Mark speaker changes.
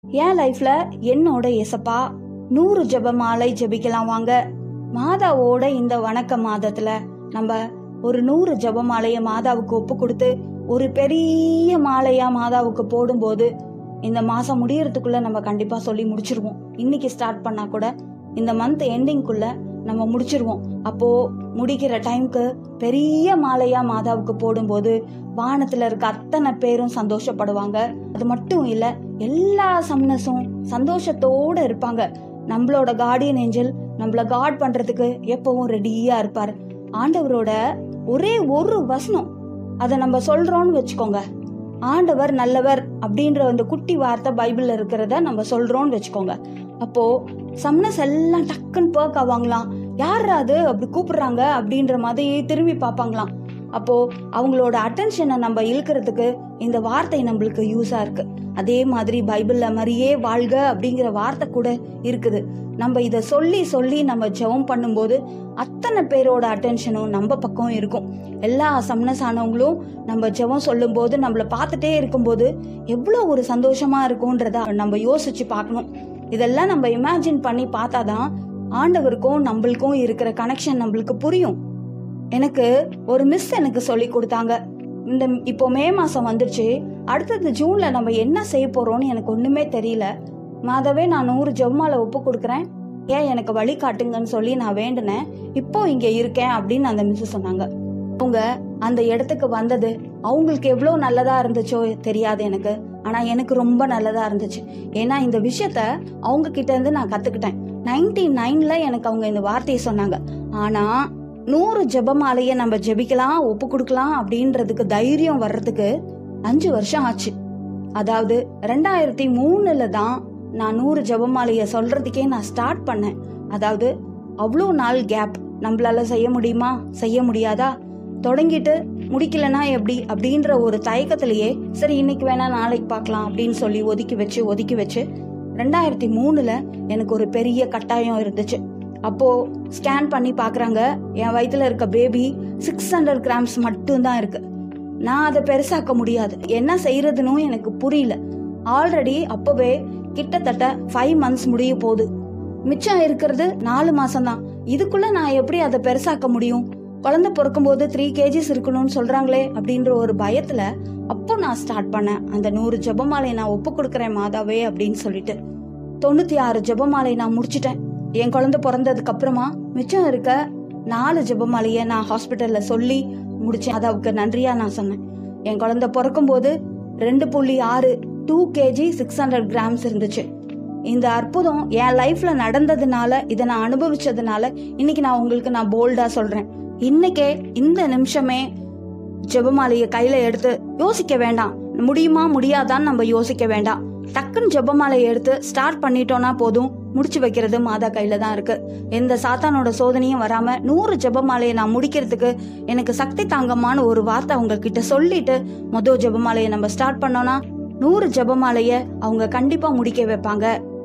Speaker 1: என் லைஃப்ல என்னோட எசப்பா நூறு ஜெப மாலை ஜெபிக்கலாம் வாங்க மாதாவோட இந்த வணக்க மாதத்துல நம்ம ஒரு நூறு ஜெப மாலைய மாதாவுக்கு ஒப்பு கொடுத்து ஒரு பெரிய மாலையா மாதாவுக்கு போடும்போது இந்த மாசம் முடியறதுக்குள்ள நம்ம கண்டிப்பா சொல்லி முடிச்சிருவோம் இன்னைக்கு ஸ்டார்ட் பண்ணா கூட இந்த மந்த் எண்டிங்குள்ள நம்ம முடிச்சிருவோம் அப்போ முடிக்கிற டைம்க்கு பெரிய மாலையா மாதாவுக்கு போடும்போது வானத்துல இருக்க அத்தனை பேரும் சந்தோஷப்படுவாங்க அது மட்டும் இல்ல எல்லா சம்னஸும் சந்தோஷத்தோட இருப்பாங்க நம்மளோட கார்டியன் ஏஞ்சல் நம்மள காட் பண்றதுக்கு எப்பவும் ரெடியா இருப்பார் ஆண்டவரோட ஒரே ஒரு வசனம் அதை நம்ம சொல்றோம்னு வச்சுக்கோங்க ஆண்டவர் நல்லவர் அப்படின்ற அந்த குட்டி வார்த்தை பைபிள்ல இருக்கிறத நம்ம சொல்றோம்னு வச்சுக்கோங்க அப்போ சம்னஸ் எல்லாம் டக்குன்னு பேக் ஆவாங்களாம் யார் அது அப்படி கூப்பிடுறாங்க அப்படின்ற மாதிரி திரும்பி பார்ப்பாங்களாம் அப்போ அவங்களோட அட்டென்ஷனை நம்ம இழுக்கிறதுக்கு இந்த வார்த்தை நம்மளுக்கு யூஸா இருக்கு அதே மாதிரி பைபிள்ல மாதிரியே வாழ்க அப்படிங்கிற வார்த்தை கூட இருக்குது நம்ம இதை சொல்லி சொல்லி நம்ம ஜெபம் பண்ணும்போது அத்தனை பேரோட அட்டென்ஷனும் நம்ம பக்கம் இருக்கும் எல்லா சம்னஸ் ஆனவங்களும் நம்ம ஜெபம் சொல்லும்போது நம்மள பார்த்துட்டே இருக்கும்போது எவ்வளோ ஒரு சந்தோஷமா இருக்கும்ன்றத நம்ம யோசிச்சு பார்க்கணும் இதெல்லாம் நம்ம இமேஜின் பண்ணி பார்த்தாதான் ஆண்டவருக்கும் நம்மளுக்கும் இருக்கிற கனெக்ஷன் நம்மளுக்கு புரியும் எனக்கு ஒரு மிஸ் எனக்கு சொல்லி கொடுத்தாங்க இந்த இப்போ மே மாசம் வந்துருச்சு அடுத்தது ஜூன்ல நம்ம என்ன செய்ய போறோம்னு எனக்கு ஒண்ணுமே தெரியல மாதவே நான் நூறு ஜெவமால ஒப்பு கொடுக்குறேன் ஏன் எனக்கு வழி காட்டுங்கன்னு சொல்லி நான் வேண்டினேன் இப்போ இங்க இருக்கேன் அப்படின்னு அந்த மிஸ் சொன்னாங்க அவங்க அந்த இடத்துக்கு வந்தது அவங்களுக்கு எவ்வளோ நல்லதா இருந்துச்சோ தெரியாது எனக்கு ஆனா எனக்கு ரொம்ப நல்லதா இருந்துச்சு ஏன்னா இந்த விஷயத்த அவங்க கிட்ட இருந்து நான் கத்துக்கிட்டேன் நைன்டி நைன்ல எனக்கு அவங்க இந்த வார்த்தையை சொன்னாங்க ஆனா நூறு ஜெபமாலைய நம்ம ஜெபிக்கலாம் ஒப்பு கொடுக்கலாம் அப்படின்றதுக்கு தைரியம் வர்றதுக்கு அஞ்சு வருஷம் ஆச்சு அதாவது ரெண்டாயிரத்தி மூணுல தான் நான் நூறு ஜெபமாலைய சொல்றதுக்கே நான் ஸ்டார்ட் பண்ணேன் அதாவது அவ்வளோ நாள் கேப் நம்மளால செய்ய முடியுமா செய்ய முடியாதா தொடங்கிட்டு முடிக்கலனா எப்படி அப்படின்ற ஒரு தயக்கத்திலேயே சரி இன்னைக்கு வேணா நாளைக்கு பார்க்கலாம் அப்படின்னு சொல்லி ஒதுக்கி வச்சு ஒதுக்கி வச்சு ரெண்டாயிரத்தி மூணுல எனக்கு ஒரு பெரிய கட்டாயம் இருந்துச்சு அப்போ ஸ்கேன் பண்ணி பாக்குறாங்க என் வயித்துல இருக்க பேபி சிக்ஸ் ஹண்ட்ரட் கிராம்ஸ் மட்டும்தான் இருக்கு நான் அதை பெருசாக்க முடியாது என்ன செய்யறதுன்னு எனக்கு புரியல ஆல்ரெடி அப்பவே கிட்டத்தட்ட ஃபைவ் மந்த்ஸ் முடிய போகுது மிச்சம் இருக்கிறது நாலு மாசம் தான் இதுக்குள்ள நான் எப்படி அதை பெருசாக்க முடியும் குழந்தை பிறக்கும் போது த்ரீ கேஜிஸ் இருக்கணும்னு சொல்றாங்களே அப்படின்ற ஒரு பயத்துல அப்போ நான் ஸ்டார்ட் பண்ணேன் அந்த நூறு ஜெபமாலை நான் ஒப்பு கொடுக்குறேன் மாதாவே அப்படின்னு சொல்லிட்டு தொண்ணூத்தி ஆறு ஜெபமாலை நான் முடிச்சிட்டேன் என் குழந்தை பிறந்ததுக்கு அப்புறமா மிச்சம் இருக்க நாலு ஜெபமாலைய நான் ஹாஸ்பிட்டல்ல சொல்லி முடிச்சேன் அதாவுக்கு நன்றியா நான் சொன்னேன் என் குழந்தை பிறக்கும் போது ரெண்டு புள்ளி ஆறு two KG six hundred grams இருந்துச்சு இந்த அற்புதம் என் லைஃப்ல நடந்ததுனால இதை நான் அனுபவிச்சதுனால இன்னைக்கு நான் உங்களுக்கு நான் போல்டா சொல்றேன் இன்னைக்கே இந்த நிமிஷமே ஜெபமாலைய கையில எடுத்து யோசிக்க வேண்டாம் முடியுமா முடியாதான்னு நம்ம யோசிக்க வேண்டாம் டக்குன்னு ஜெபமாலையை எடுத்து ஸ்டார்ட் பண்ணிட்டோம்னா போதும் முடிச்சு வைக்கிறது மாதா கையில தான் இருக்கு எந்த சாத்தானோட சோதனையும் வராம நூறு ஜெபமாலையை நான் முடிக்கிறதுக்கு எனக்கு சக்தி தாங்கம்மான்னு ஒரு வார்த்தை அவங்க கிட்ட சொல்லிட்டு மொதல் ஜெபமாலையை நம்ம ஸ்டார்ட் பண்ணோம்னா நூறு ஜெபமாலைய அவங்க கண்டிப்பா முடிக்க வைப்பாங்க